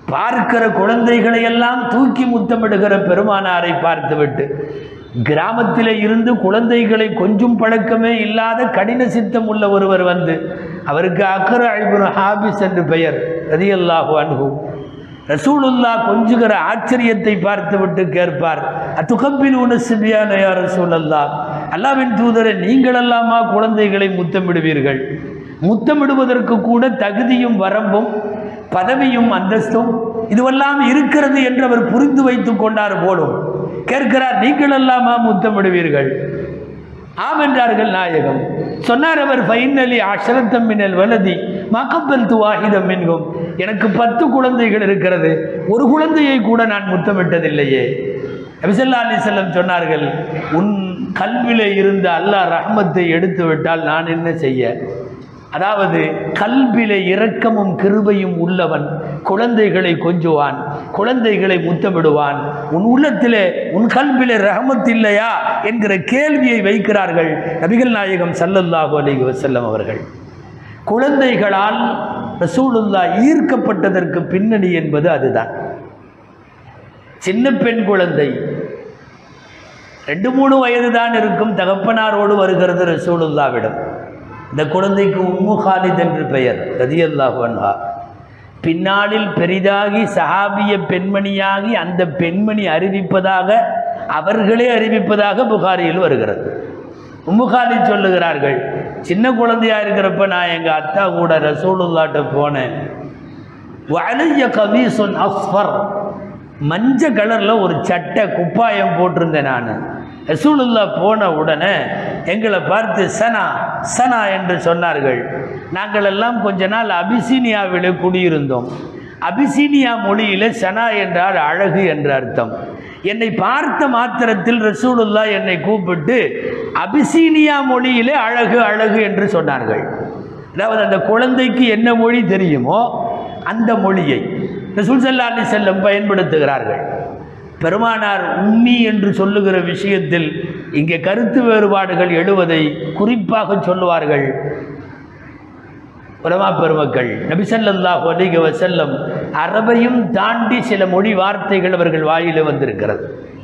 பார்க்கிற குழந்தைகளை எல்லாம் தூக்கி முத்தமிடுகிற பெருமானாரை பார்த்துவிட்டு கிராமத்திலே இருந்து குழந்தைகளை கொஞ்சம் பழக்கமே இல்லாத கடின சித்தம் உள்ள ஒருவர் வந்து அவருக்கு அக்கர அழிபுர் ஹாபிஸ் என்று பெயர் ரதியல்லாஹு அன்ஹு ரசூலுல்லா கொஞ்சுகிற ஆச்சரியத்தை பார்த்துவிட்டு கேட்பார் அத்துகப்பில் உன சிபியானயா ரசூலல்லா அல்லாவின் தூதரை நீங்களெல்லாமா குழந்தைகளை முத்தமிடுவீர்கள் முத்தமிடுவதற்கு கூட தகுதியும் வரம்பும் பதவியும் அந்தஸ்தும் இதுவெல்லாம் இருக்கிறது என்று அவர் புரிந்து வைத்துக் கொண்டார் போலும் கேட்கிறார் நீங்களெல்லாமா முத்தமிடுவீர்கள் ஆம் என்றார்கள் நாயகம் சொன்னார் அவர் ஃபைனலி அஷரத்தம் மின்னல் வலதி மகப்பல் துவாகிதம் என்கும் எனக்கு பத்து குழந்தைகள் இருக்கிறது ஒரு குழந்தையை கூட நான் முத்தமிட்டதில்லையே நபிசல்லா அலி செல்லம் சொன்னார்கள் உன் கல்விலே இருந்த அல்லாஹ் ரஹ்மத்தை எடுத்து விட்டால் நான் என்ன செய்ய அதாவது கல்விலே இரக்கமும் கிருபையும் உள்ளவன் குழந்தைகளை கொஞ்சுவான் குழந்தைகளை முத்தமிடுவான் உன் உள்ளத்திலே உன் கல்விலே ரஹமத் இல்லையா என்கிற கேள்வியை வைக்கிறார்கள் நபிகள் நாயகம் சல்லல்லாஹு அலைஹி வஸல்லம் அவர்கள் குழந்தைகளால் ரசூலுல்லா ஈர்க்கப்பட்டதற்கு பின்னணி என்பது அதுதான் சின்ன பெண் குழந்தை ரெண்டு மூணு வயது தான் இருக்கும் தகப்பனாரோடு வருகிறது ரசூலுல்லாவிடம் இந்த குழந்தைக்கு உம்மு ஹாலித் என்று பெயர் ரதியல்லாஹு அன்ஹா பின்னாளில் பெரிதாகி சஹாபிய பெண்மணியாகி அந்த பெண்மணி அறிவிப்பதாக அவர்களே அறிவிப்பதாக புகாரியில் வருகிறது உம்மு ஹாலித் சொல்லுகிறார்கள் சின்ன குழந்தையா இருக்கிறப்ப நான் எங்கள் அத்தா கூட ரசூலுல்லாட்ட போனேன் வளைய கபீசுன் அஸ்ஃபர் மஞ்ச கலரில் ஒரு சட்டை குப்பாயம் போட்டிருந்தேன் நான் ரசூலுல்லா போன உடனே எங்களை பார்த்து சனா சனா என்று சொன்னார்கள் நாங்கள் எல்லாம் கொஞ்ச நாள் அபிசீனியாவிலே குடியிருந்தோம் அபிசீனியா மொழியிலே சனா என்றால் அழகு என்ற அர்த்தம் என்னை பார்த்த மாத்திரத்தில் ரசூலுல்லா என்னை கூப்பிட்டு அபிசீனியா மொழியிலே அழகு அழகு என்று சொன்னார்கள் அதாவது அந்த குழந்தைக்கு என்ன மொழி தெரியுமோ அந்த மொழியை ரசூல் சல்லா அலி செல்லம் பயன்படுத்துகிறார்கள் பெருமானார் உம்மி என்று சொல்லுகிற விஷயத்தில் இங்கே கருத்து வேறுபாடுகள் எழுவதை குறிப்பாக சொல்லுவார்கள் உலமா பெருமக்கள் நபிசல்லாஹு அலிக வசல்லம் அரபையும் தாண்டி சில மொழி வார்த்தைகள் அவர்கள் வாயில வந்திருக்கிறது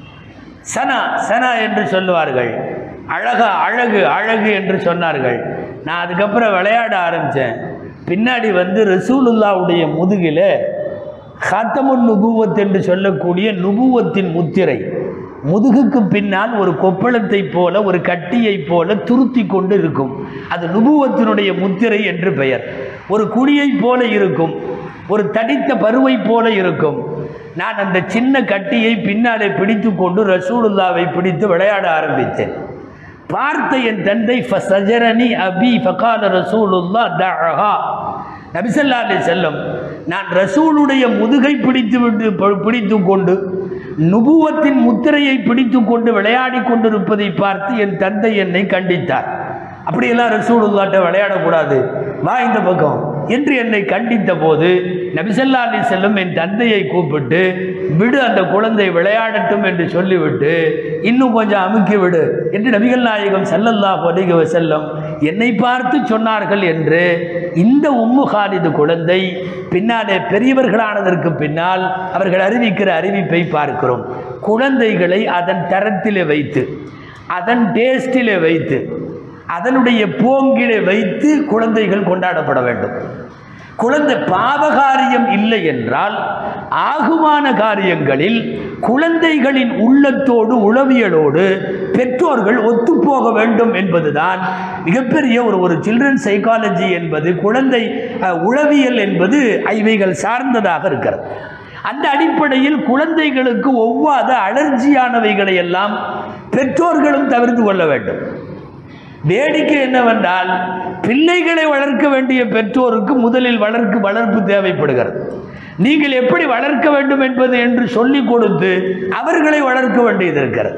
சனா சனா என்று சொல்லுவார்கள் அழகா அழகு அழகு என்று சொன்னார்கள் நான் அதுக்கப்புறம் விளையாட ஆரம்பித்தேன் பின்னாடி வந்து ரசூலுல்லாவுடைய முதுகில் ஹாத்தமுன் நுபுவத் என்று சொல்லக்கூடிய நுபுவத்தின் முத்திரை முதுகுக்கு பின்னால் ஒரு கொப்பளத்தை போல ஒரு கட்டியைப் போல துருத்தி கொண்டு இருக்கும் அது நுபுவத்தினுடைய முத்திரை என்று பெயர் ஒரு குழியைப் போல இருக்கும் ஒரு தடித்த பருவை போல இருக்கும் நான் அந்த சின்ன கட்டியை பின்னாலே பிடித்து கொண்டு ரசூலுல்லாவை பிடித்து விளையாட ஆரம்பித்தேன் பார்த்த என் தந்தை ஃபசஜரனி அபி ஃபகால ரசூலுல்லா தஅஹா நபிசல்லா அலி செல்லம் நான் ரசூலுடைய முதுகை பிடித்து விட்டு ப- பிடித்து கொண்டு நுபுவத்தின் முத்திரையை பிடித்து கொண்டு விளையாடி கொண்டிருப்பதை பார்த்து என் தந்தை என்னை கண்டித்தார் அப்படியெல்லாம் ரசூலுல்லாட்ட விளையாடக்கூடாது வா இந்த பக்கம் என்று என்னை கண்டித்த போது நபிசல்லா அலி செல்லம் என் தந்தையை கூப்பிட்டு விடு அந்த குழந்தை விளையாடட்டும் என்று சொல்லிவிட்டு இன்னும் கொஞ்சம் அமுக்கி விடு என்று நபிகள் நாயகம் ஸல்லல்லாஹு அலைஹி வஸல்லம் என்னை பார்த்து சொன்னார்கள் என்று இந்த உம்மு ஹாலிது குழந்தை பின்னாலே பெரியவர்களானதற்கு பின்னால் அவர்கள் அறிவிக்கிற அறிவிப்பை பார்க்கிறோம் குழந்தைகளை அதன் தரத்திலே வைத்து அதன் டேஸ்டிலே வைத்து அதனுடைய போங்கிலே வைத்து குழந்தைகள் கொண்டாடப்பட வேண்டும் குழந்தை பாவகாரியம் இல்லை என்றால் ஆகுமான காரியங்களில் குழந்தைகளின் உள்ளத்தோடு உளவியலோடு பெற்றோர்கள் ஒத்துப்போக வேண்டும் என்பதுதான் மிகப்பெரிய ஒரு ஒரு சில்ட்ரன் சைக்காலஜி என்பது குழந்தை அஹ், உளவியல் என்பது இவைகள் சார்ந்ததாக இருக்கிறது அந்த அடிப்படையில் குழந்தைகளுக்கு ஒவ்வாத அலர்ஜியானவைகளை எல்லாம் பெற்றோர்களும் தவிர்த்து கொள்ள வேண்டும் வேடிக்கை என்னவென்றால் பிள்ளைகளை வளர்க்க வேண்டிய பெற்றோருக்கு முதலில் வளர்க்கு வளர்ப்பு தேவைப்படுகிறது நீங்கள் எப்படி வளர்க்க வேண்டும் என்பது என்று சொல்லிக் கொடுத்து அவர்களை வளர்க்க வேண்டியது இருக்கிறது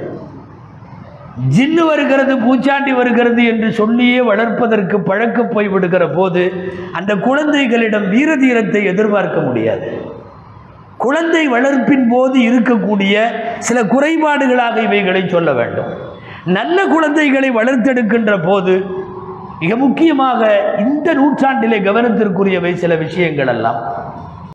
ஜின்னு வருகிறது பூச்சாண்டி வருகிறது என்று சொல்லியே வளர்ப்பதற்கு பழக்க போய் விடுகிற போது அந்த குழந்தைகளிடம் வீரதீரத்தை எதிர்பார்க்க முடியாது குழந்தை வளர்ப்பின் போது இருக்கக்கூடிய சில குறைபாடுகளாக இவைகளை சொல்ல வேண்டும் நல்ல குழந்தைகளை வளர்த்தெடுக்கின்ற போது மிக முக்கியமாக இந்த நூற்றாண்டிலே கவனத்திற்குரியவை சில விஷயங்கள் எல்லாம்